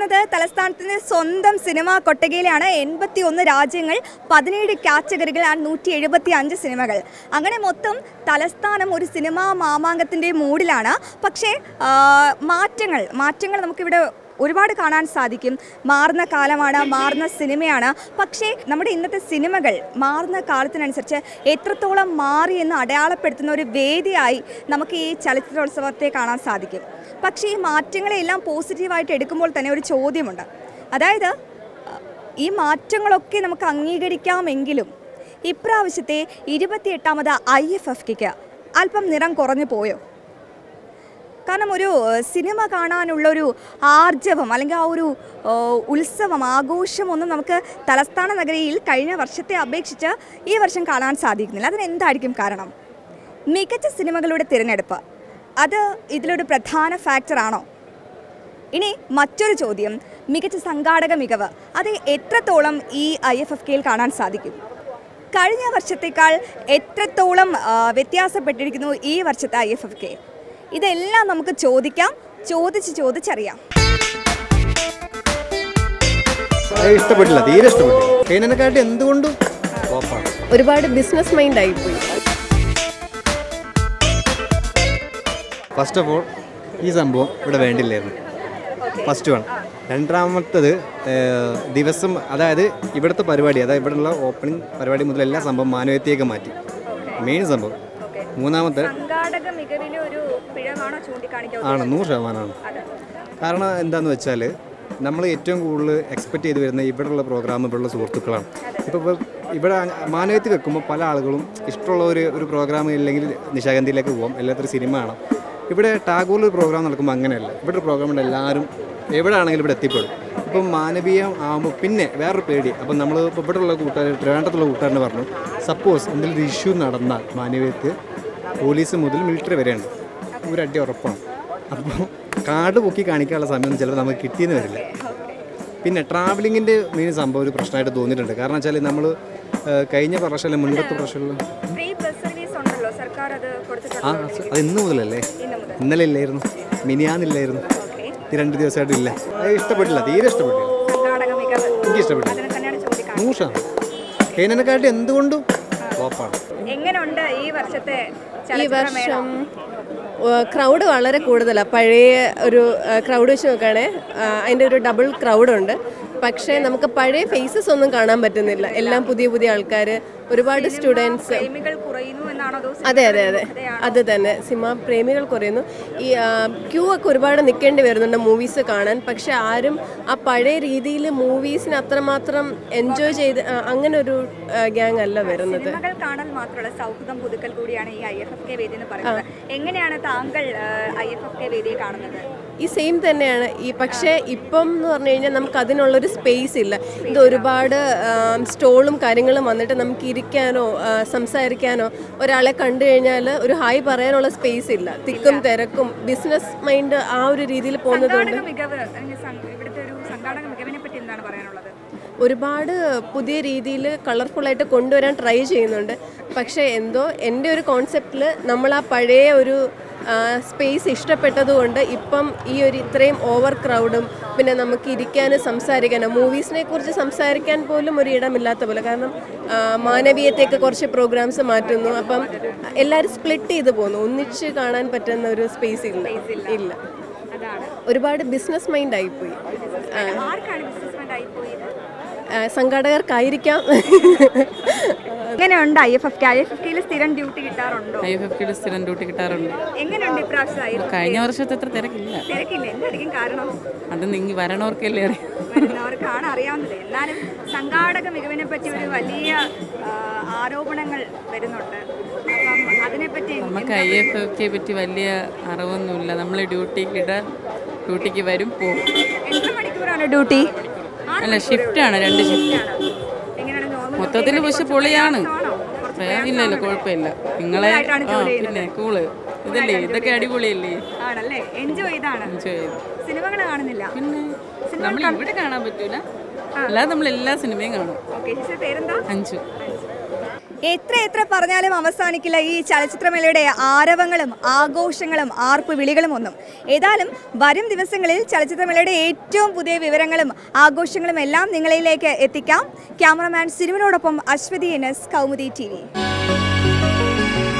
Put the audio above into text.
നിൽക്കുന്നത് തലസ്ഥാനത്തിന്റെ സ്വന്തം സിനിമാ കൊട്ടകയിലാണ് എൺപത്തി ഒന്ന് രാജ്യങ്ങൾ പതിനേഴ് കാറ്റഗറികൾ ആൻഡ് നൂറ്റി എഴുപത്തി അഞ്ച് സിനിമകൾ അങ്ങനെ മൊത്തം തലസ്ഥാനം ഒരു സിനിമാ മാമാങ്കത്തിന്റെ മൂഡിലാണ് പക്ഷേ ആ, മാറ്റങ്ങൾ മാറ്റങ്ങൾ നമുക്കിവിടെ ഒരുപാട് കാണാൻ സാധിക്കും മാറുന്ന കാലമാണ് മാറുന്ന സിനിമയാണ് പക്ഷേ നമ്മുടെ ഇന്നത്തെ സിനിമകൾ മാറുന്ന കാലത്തിനനുസരിച്ച് എത്രത്തോളം മാറി എന്ന് അടയാളപ്പെടുത്തുന്ന ഒരു വേദിയായി നമുക്ക് ഈ ചലച്ചിത്രോത്സവത്തെ കാണാൻ സാധിക്കും പക്ഷേ ഈ മാറ്റങ്ങളെല്ലാം പോസിറ്റീവായിട്ട് എടുക്കുമ്പോൾ തന്നെ ഒരു ചോദ്യമുണ്ട് അതായത് ഈ മാറ്റങ്ങളൊക്കെ നമുക്ക് അംഗീകരിക്കാമെങ്കിലും ഇപ്രാവശ്യത്തെ ഇരുപത്തിയെട്ടാമത് ഐ എഫ് എഫ് കെക്ക് അല്പം നിറം കുറഞ്ഞു പോയോ കാരണം ഒരു ഏഹ്, സിനിമ കാണാനുള്ളൊരു ആർജവം അല്ലെങ്കിൽ ആ ഒരു ഏഹ്, ഉത്സവം ആഘോഷമൊന്നും നമുക്ക് തലസ്ഥാന നഗരിയിൽ കഴിഞ്ഞ വർഷത്തെ അപേക്ഷിച്ച് ഈ വർഷം കാണാൻ സാധിക്കുന്നില്ല അതിന് എന്തായിരിക്കും കാരണം മികച്ച സിനിമകളുടെ തിരഞ്ഞെടുപ്പ് അത് ഇതിലൊരു പ്രധാന ഫാക്ടറാണോ ഇനി മറ്റൊരു ചോദ്യം മികച്ച സംഘാടക മികവ് അത് എത്രത്തോളം ഈ ഐ എഫ് എഫ് കെയിൽ കാണാൻ സാധിക്കും കഴിഞ്ഞ വർഷത്തേക്കാൾ എത്രത്തോളം ആ, വ്യത്യാസപ്പെട്ടിരിക്കുന്നു ഈ വർഷത്തെ ഐ എഫ് എഫ് കെ ഇതെല്ലാം നമുക്ക് ചോദിക്കാം ചോദിച്ച് ചോദിച്ചറിയാം അത് ഇഷ്ടപ്പെട്ടില്ല തീരെ ഇഷ്ടപ്പെട്ടില്ല കൈനനെക്കാട്ടി എന്തുകൊണ്ടും ഓപ്പാണ് ഒരുപാട് ബിസിനസ് മൈൻഡ് ആയിപ്പോയി ഫസ്റ്റ് ഓഫ് ഓൾ ഈ സംഭവം ഇവിടെ വേണ്ടില്ലായിരുന്നു ഫസ്റ്റ് വൺ രണ്ടാമത്തത് ഏഹ്, ദിവസം അതായത് ഇവിടുത്തെ പരിപാടി അതായത് ഇവിടെയുള്ള ഓപ്പണിംഗ് പരിപാടി മുതൽ എല്ലാ സംഭവം മാനവത്തേക്ക് മാറ്റി മെയിൻ സംഭവം മൂന്നാമത്തെ സംഘാടക മികവിലെ ഒരു പിഴവാണോ ചൂണ്ടിക്കാണിക്കുക ആണ് നൂറ് ശതമാനമാണ് കാരണം എന്താണെന്ന് വെച്ചാൽ നമ്മൾ ഏറ്റവും കൂടുതൽ എക്സ്പെക്റ്റ് ചെയ്ത് വരുന്ന ഇവിടെയുള്ള പ്രോഗ്രാം ഇവിടെയുള്ള സുഹൃത്തുക്കളാണ് ഇപ്പോൾ ഇപ്പോൾ ഇവിടെ മാനവത്തിൽ വെക്കുമ്പോൾ പല ആളുകളും ഇഷ്ടമുള്ള ഒരു ഒരു പ്രോഗ്രാം ഇല്ലെങ്കിൽ നിശാഗന്ധിയിലേക്ക് പോകാം എല്ലാത്തൊരു സിനിമ കാണാം ഇവിടെ ടാഗോറിൽ ഒരു പ്രോഗ്രാം നടക്കുമ്പോൾ അങ്ങനെയല്ല ഇവിടെ ഒരു പ്രോഗ്രാം ഉണ്ട് എല്ലാവരും എവിടെ ആണെങ്കിലും ഇവിടെ എത്തിപ്പെടും ഇപ്പം മാനവീയം ആകുമ്പോൾ പിന്നെ വേറൊരു പേടി അപ്പം നമ്മൾ ഇപ്പോൾ ഇവിടെയുള്ള കൂട്ടുകാർ ട്രിവാൻഡ്രത്തുള്ള കൂട്ടുകാരനെ പറഞ്ഞു സപ്പോസ് എന്തെങ്കിലും ഒരു ഇഷ്യൂ നടന്നാൽ മാനവീയത്ത് പോലീസ് മുതൽ മിലിറ്ററി വരെയുണ്ട് ഒരു അടി ഉറപ്പാണ് അപ്പോൾ കാർഡ് പൊക്കി കാണിക്കാനുള്ള സമയം ചിലപ്പോൾ നമുക്ക് കിട്ടിയെന്ന് വരില്ല പിന്നെ ട്രാവലിങ്ങിൻ്റെ മെയിൻ സംഭവം ഒരു പ്രശ്നമായിട്ട് തോന്നിയിട്ടുണ്ട് കാരണം വെച്ചാൽ നമ്മൾ കഴിഞ്ഞ പ്രാവശ്യം മുൻപത്തെ പ്രാവശ്യമുള്ള ഫ്രീ ബസ് സർവീസ് ഉണ്ടല്ലോ സർക്കാർ അത് കൊടുത്തിട്ടുണ്ട് ആ അത് ഇന്ന് മുതലല്ലേ ഇന്നലെ ഇല്ലായിരുന്നു മിനിയാന്നില്ലായിരുന്നു ഈ രണ്ട് ദിവസമായിട്ടും ഇല്ല അത് ഇഷ്ടപ്പെട്ടില്ല തീരെ ഇഷ്ടപ്പെട്ടില്ല സംഘാടക മികവ് എനിക്ക് ഇഷ്ടപ്പെട്ടില്ല അതിനെ തന്നെയാണ് ചൂണ്ടിക്കാണിക്കുന്നത് നൂറ് ശതമാനം കൈനനെക്കാട്ടി എന്തുകൊണ്ടും ഓപ്പാണ് എങ്ങനെയുണ്ട് ഈ വർഷത്തെ ഈ ചലച്ചിത്രമേള വർഷം ക്രൗഡ് വളരെ കൂടുതലാണ് പഴയ ഒരു ക്രൗഡ് വെച്ച് നോക്കുകയാണെങ്കിൽ അതിൻ്റെ ഒരു ഡബിൾ ക്രൗഡുണ്ട് പക്ഷേ നമുക്ക് പഴയ ഫേസസ് ഒന്നും കാണാൻ പറ്റുന്നില്ല എല്ലാം പുതിയ പുതിയ ആൾക്കാർ ഒരുപാട് സ്റ്റുഡൻസ് പ്രേമികൾ കുറയുന്നു എന്നാണോ അതോ അതെ അതെ അതെ അത് തന്നെ സിനിമ പ്രേമികൾ കുറയുന്നു ഈ ക്യൂ ഒക്കെ ഒരുപാട് നിൽക്കേണ്ടി വരുന്നുണ്ട് മൂവീസ് കാണാൻ പക്ഷെ ആരും ആ പഴയ രീതിയിൽ മൂവീസിന് അത്രമാത്രം എൻജോയ് ചെയ്ത് ആ, അങ്ങനെ ഒരു ഗ്യാങ് അല്ല വരുന്നത് സിനിമകൾ കാണൽ മാത്രമല്ല സൗഹൃദം പുതുക്കൽ കൂടിയാണ് ഈ ഐ എഫ് എഫ് കെ വേദി എന്ന് പറയുന്നത് എങ്ങനെയാണ് താങ്കൾ ഐ എഫ് എഫ് കെ വേദിയെ കാണുന്നത് ഈ സെയിം തന്നെയാണ് ഈ പക്ഷേ ഇപ്പം എന്ന് പറഞ്ഞു കഴിഞ്ഞാൽ നമുക്ക് അതിനുള്ളൊരു സ്പേസ് ഇല്ല ഇത് ഒരുപാട് സ്റ്റോളും കാര്യങ്ങളും വന്നിട്ട് നമുക്ക് ഇരിക്കാനോ ആ, സംസാരിക്കാനോ ഒരാളെ കണ്ടു കഴിഞ്ഞാൽ ഒരു ഹായ് പറയാനുള്ള സ്പേസ് ഇല്ല തിക്കും തിരക്കും ബിസിനസ് മൈൻഡ് ആ ഒരു രീതിയിൽ പോകുന്നത് കൊണ്ട് സംഘാടക മികവ് അല്ലെങ്കിൽ സം- ഇവിടുത്തെ ഒരു സംഘാടക മികവിനെ പറ്റി എന്താണ് പറയാനുള്ളത് ഒരുപാട് പുതിയ രീതിയിൽ കളർഫുള്ളായിട്ട് കൊണ്ടുവരാൻ ട്രൈ ചെയ്യുന്നുണ്ട് പക്ഷേ എന്തോ എൻ്റെ ഒരു കോൺസെപ്റ്റിൽ നമ്മൾ ആ പഴയ ഒരു സ്പേസ് ഇഷ്ടപ്പെട്ടതുകൊണ്ട് ഇപ്പം ഈ ഒരു ഇത്രയും ഓവർ ക്രൗഡും പിന്നെ നമുക്ക് ഇരിക്കാനും സംസാരിക്കാനും മൂവീസിനെ കുറിച്ച് സംസാരിക്കാൻ പോലും ഒരു ഇടമില്ലാത്ത പോലെ കാരണം ആ, മാനവീയത്തേക്ക് കുറച്ച് പ്രോഗ്രാംസ് മാറ്റുന്നു അപ്പം എല്ലാവരും സ്പ്ലിറ്റ് ചെയ്ത് പോകുന്നു ഒന്നിച്ച് കാണാൻ പറ്റുന്ന ഒരു സ്പേസ് ഇല്ല ഇല്ല അതാണ് ഒരുപാട് ബിസിനസ് മൈൻഡ് ആയിപ്പോയി ആ, ആർക്കാണ് ബിസിനസ്മെന്റ് ആയി പോയത് ആ, സംഘാടകർക്കായിരിക്കാം എങ്ങനെയുണ്ട് I F F K I F F കെയിൽ സ്ഥിരം ഡ്യൂട്ടി കിട്ടാറുണ്ടോ ഐ എഫ് എഫ് സ്ഥിരം ഡ്യൂട്ടി കിട്ടാറുണ്ട് എങ്ങനെയുണ്ട് ഇപ്രാവശ്യം ഐ എഫ് കഴിഞ്ഞ വർഷത്തെ അത്ര തിരക്കില്ല തിരക്കില്ല എന്തായിരിക്കും കാരണം അത് നിങ്ങൾ വരണവർക്കല്ലേ അറിയാം വരുന്നവർക്കാണ് അറിയാവുന്നത് എന്നാലും സംഘാടക മികവിനെ പറ്റി ഒരു വലിയ ആ, ആരോപണങ്ങൾ വരുന്നുണ്ട് അപ്പം അതിനെപ്പറ്റി നമുക്ക് ഐ എഫ് എഫ് കെ പറ്റി വലിയ അറിവൊന്നുമില്ല നമ്മൾ ഡ്യൂട്ടിക്ക് ഇട ഡ്യൂട്ടിക്ക് വരും പോകും എത്ര മണിക്കൂറാണ് ഡ്യൂട്ടി അല്ല ഷിഫ്റ്റാണ് രണ്ട് ഷിഫ്റ്റ് എങ്ങനെയാണ് നോർമൽ മൊത്തത്തിൽ പക്ഷെ പൊളിയാണ് ഇല്ലല്ലോ കുഴപ്പമില്ല നിങ്ങളെ ആയിട്ടാണ് ആ പിന്നെ കൂള് ഇതല്ലേ ഇതൊക്കെ അടിപൊളിയല്ലേ ആണല്ലേ എൻജോയ് ചെയ്താണ് എൻജോയ് ചെയ്തു സിനിമകൾ കാണുന്നില്ല പിന്നെ നമ്മൾ ഇവിടെ കാണാൻ പറ്റൂല അല്ലാതെ നമ്മൾ എല്ലാ സിനിമയും കാണും ഓക്കെ ചേച്ചി പേരെന്താ അഞ്ചു എത്ര എത്ര പറഞ്ഞാലും അവസാനിക്കില്ല ഈ ചലച്ചിത്രമേളയുടെ ആരവങ്ങളും ആഘോഷങ്ങളും ആർപ്പ് വിളികളും ഒന്നും ഏതായാലും വരും ദിവസങ്ങളിൽ ചലച്ചിത്രമേളയുടെ ഏറ്റവും പുതിയ വിവരങ്ങളും ആഘോഷങ്ങളും എല്ലാം നിങ്ങളിലേക്ക് എത്തിക്കാം ക്യാമറമാൻ സിനിമനോടൊപ്പം Aswathy N S Kaumudi T